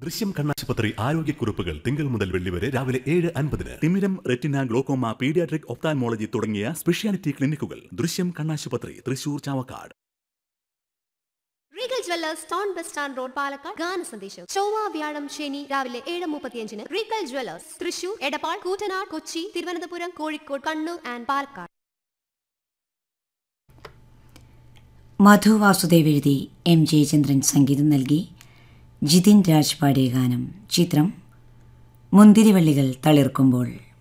ദൃശ്യം കണ്ണാശുപത്രി ആരോഗ്യക്കുറിപ്പുകൾ തിങ്കൾ മുതൽ വെള്ളി വരെ രാവിലെ ഏഴ് അൻപതിന് തിമിരം റെറ്റിന ഗ്ലോക്കോമ പീഡിയാട്രിക് ഒപ്താൻമോളജി തുടങ്ങിയ സ്പെഷ്യാലിറ്റി ക്ലിനിക്കുകൾ ദൃശ്യം കണ്ണാശുപത്രി Thrissur Chavakkad Regal Jewellers town bus stand road Palakkad ഗാന സന്ദേശം ചൊവ്വ വ്യാഴം ശനി രാവിലെ ഏഴ് മുപ്പത്തിയഞ്ചിന് Regal Jewellers Thrissur Edappal Koottanad Kochi Thiruvananthapuram Kozhikode Kannur and Palakkad Madhu Vasudev എഴുതി എം ജയചന്ദ്രൻ സംഗീതം നൽകി ജിതിൻ രാജ് പാടിയ ഗാനം ചിത്രം മുന്തിരിവള്ളികൾ തളിർക്കുമ്പോൾ